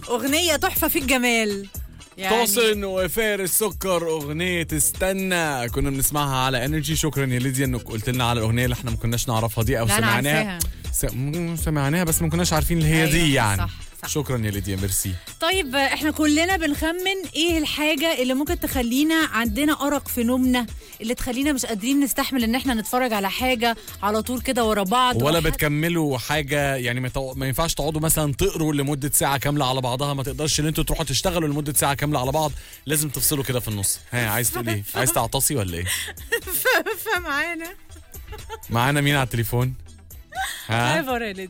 اغنيه تحفه في الجمال يعني توسن وفارس سكر اغنيه استنى كنا بنسمعها على انرجي شكرا يا ليديا انك قلت لنا على الاغنيه اللي احنا ما كناش نعرفها دي او لا، أنا سمعناها س... م- سمعناها بس ما كناش عارفين اللي هي أيوة، دي يعني صح، صح. شكرا يا ليديا ميرسي طيب آه، احنا كلنا بنخمن ايه الحاجه اللي ممكن تخلينا عندنا ارق في نومنا اللي تخلينا مش قادرين نستحمل ان احنا نتفرج على حاجه على طول كده ورا بعض ولا وحد- بتكملوا حاجه يعني ما, تو... ما ينفعش تقعدوا مثلا تقروا لمده ساعه كامله على بعضها ما تقدرش ان انتوا تروحوا تشتغلوا لمده ساعه كامله على بعض لازم تفصلوا كده في النص ها عايز تقول ايه عايز تعطسي ولا ايه فمعانا معانا مين على التليفون ها هاي فريلت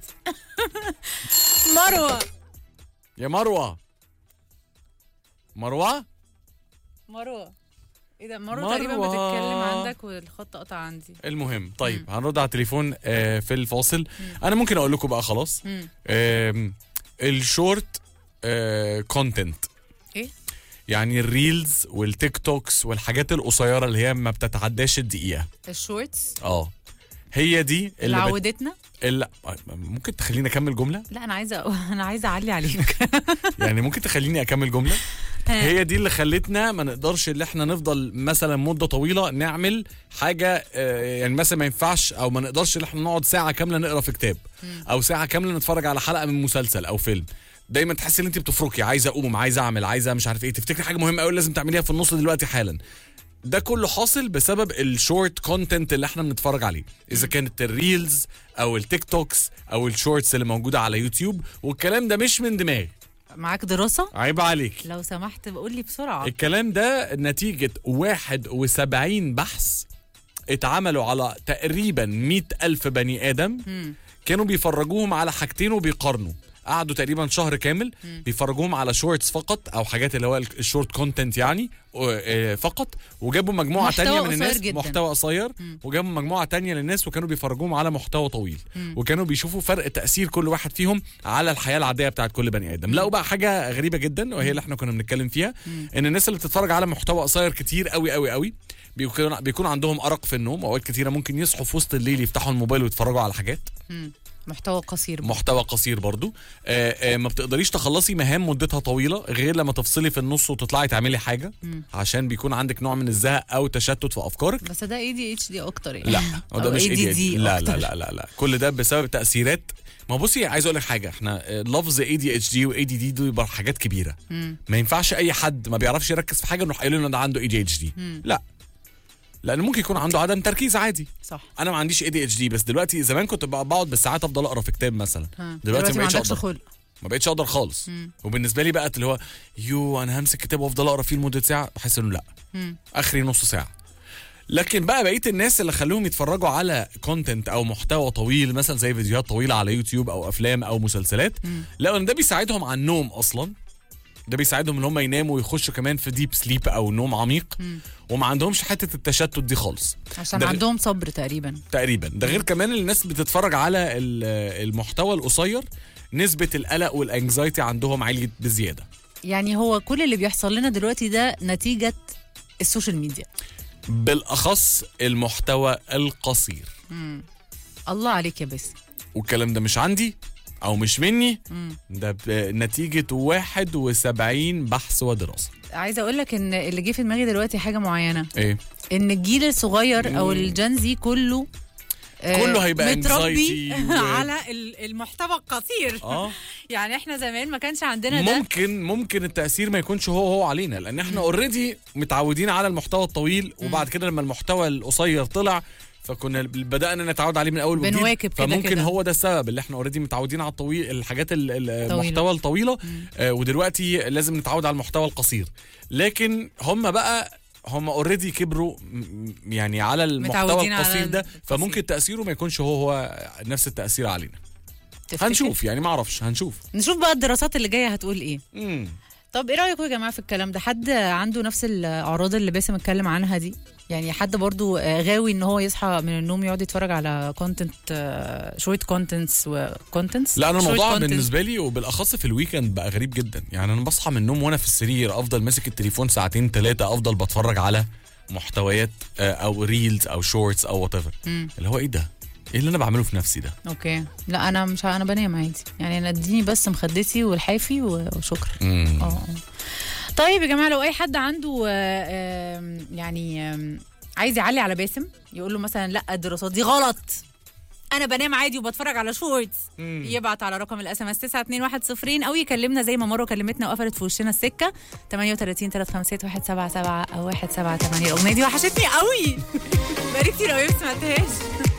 مروه يا مروه مروه مروه ايه ده مروه, مروة. تقريبا بتتكلم عندك والخط قطع عندي المهم طيب هنرد على التليفون آه في الفاصل انا ممكن اقول لكم بقى خلاص مم. آم، الشورت كونتنت ايه يعني الريلز والتيك توكس والحاجات القصيره اللي هي ما بتتعداش الدقيقه الشورتس اه هي دي اللي اللي بت... عودتنا اللي ممكن تخليني اكمل جمله لا انا عايزه انا عايزه اعلي عليك يعني ممكن تخليني اكمل جمله هي دي اللي خلتنا ما نقدرش اللي احنا نفضل مثلا مده طويله نعمل حاجه آه، يعني مثلا ما ينفعش او ما نقدرش ان احنا نقعد ساعه كامله نقرا في كتاب او ساعه كامله نتفرج على حلقه من مسلسل او فيلم دايما تحس ان انت بتفركي عايزه اقوم عايزه اعمل عايزه مش عارف ايه تفتكري حاجه مهمه قوي لازم تعمليها في النص دلوقتي حالا ده كله حاصل بسبب الشورت كونتنت اللي احنا بنتفرج عليه اذا كانت الريلز او التيك توكس او الشورتس اللي موجوده على يوتيوب والكلام ده مش من دماغي معاك دراسه عيب عليك لو سمحت بقول لي بسرعه الكلام ده نتيجة 71 بحث اتعملوا على تقريبا 100 ألف بني آدم كانوا بيفرجوهم على حاجتين وبيقارنوا قعدوا تقريبا شهر كامل بيفرجوهم على شورتس فقط او حاجات اللي هو الشورت كونتنت يعني و- آه، فقط وجابوا مجموعه محتوى تانية من قصير الناس جداً. محتوى قصير وجابوا مجموعه تانية للناس وكانوا بيفرجوهم على محتوى طويل وكانوا بيشوفوا فرق تاثير كل واحد فيهم على الحياه العاديه بتاعت كل بني ادم لقوا بقى حاجه غريبه جدا وهي اللي احنا كنا بنتكلم فيها ان الناس اللي بتتفرج على محتوى قصير كتير قوي قوي قوي بيكون بيكون عندهم ارق في النوم اوقات كتيره ممكن يصحوا في وسط الليل يفتحوا الموبايل ويتفرجوا على حاجات محتوى قصير محتوى قصير برضو آه آه ما بتقدريش تخلصي مهام مدتها طويله غير لما تفصلي في النص وتطلعي تعملي حاجه عشان بيكون عندك نوع من الزهق او تشتت في افكارك بس ده اي دي اتش دي اكتر يعني لا هو ده أو مش ADD ADHD. لا لا أكتر. لا لا لا كل ده بسبب تاثيرات ما بصي عايز اقول لك حاجه احنا آه، لفظ اي دي اتش دي واي دي دي دول يبقى حاجات كبيره ما ينفعش اي حد ما بيعرفش يركز في حاجه نروح قايل له ده عنده اي دي اتش دي لا لان ممكن يكون عنده عدم تركيز عادي صح انا ما عنديش اي دي اتش دي بس دلوقتي زمان كنت بقى بقعد بالساعات افضل اقرا في كتاب مثلا ها. دلوقتي ما ما بقتش عندكش اقدر خلق ما بقتش اقدر خالص وبالنسبه لي بقت اللي هو يو انا همسك كتاب وافضل اقرا فيه لمده ساعه بحس انه لا اخري نص ساعه لكن بقى بقيه الناس اللي خلوهم يتفرجوا على كونتنت او محتوى طويل مثلا زي فيديوهات طويله على يوتيوب او افلام او مسلسلات لقوا ان ده بيساعدهم على النوم اصلا ده بيساعدهم ان هم يناموا ويخشوا كمان في ديب سليب او نوم عميق وما عندهمش حته التشتت دي خالص عشان ده غ- عندهم صبر تقريبا تقريبا ده غير كمان الناس بتتفرج على ال- المحتوى القصير نسبة القلق والانكزايتي عندهم عالية بزيادة يعني هو كل اللي بيحصل لنا دلوقتي ده نتيجه السوشيال ميديا بالأخص المحتوى القصير الله عليك يا باسم والكلام ده مش عندي أو مش مني ده نتيجة 71 بحث ودراسة عايزه اقول لك ان اللي جه في دماغي دلوقتي حاجه معينه إيه ان الجيل الصغير او الجنزي كله آه، كله هيبقى متربي anxiety و- على ال- المحتوى القصير اه يعني احنا زمان ما كانش عندنا ده ممكن ممكن التأثير ما يكونش هو هو علينا لأن احنا اوريدي متعودين على المحتوى الطويل وبعد كده لما المحتوى القصير طلع فكنا بدأنا نتعود عليه من أول وجديد بنواكب كده فممكن كده. هو ده السبب اللي احنا اوريدي متعودين على الطويل الحاجات ال- ال- طويلة. المحتوى الطويلة آه ودلوقتي لازم نتعود على المحتوى القصير لكن هم بقى هم اوريدي كبروا م- م- يعني على المحتوى متعودين على القصير ده القصير. فممكن تأثيره ما يكونش هو هو نفس التأثير علينا تفتكر؟ هنشوف يعني ما اعرفش هنشوف نشوف بقى الدراسات اللي جايه هتقول ايه مم. طب ايه رايكم يا جماعه في الكلام ده حد عنده نفس الاعراض اللي باسم اتكلم عنها دي يعني حد برضو آه، غاوي ان هو يصحى من النوم يقعد يتفرج على كونتنت شويت كونتنتس وكونتنتس لا انا الموضوع بالنسبه لي وبالاخص في الويكند بقى غريب جدا يعني انا بصحى من النوم وانا في السرير افضل ماسك التليفون ساعتين ثلاثه افضل بتفرج على محتويات آه، او ريلز او شورتس او وات ايفر اللي هو ايه ده ايه اللي انا بعمله في نفسي ده اوكي لا انا مش ه- انا بنام عادي يعني انا اديني بس مخدتي والحافي و- وشكرا مم. اه آه. طيب يا جماعه لو اي حد عنده آه، آم، يعني آم، عايز يعلي على باسم يقول له مثلا لا الدراسات دي غلط انا بنام عادي وبتفرج على شورتس مم. يبعت على رقم الاس ام اس 921 او يكلمنا زي ما مره كلمتنا وقفلت في وشنا السكه 38 356 177 او 178 الاغنيه دي وحشتني قوي بقالي كتير قوي ما سمعتهاش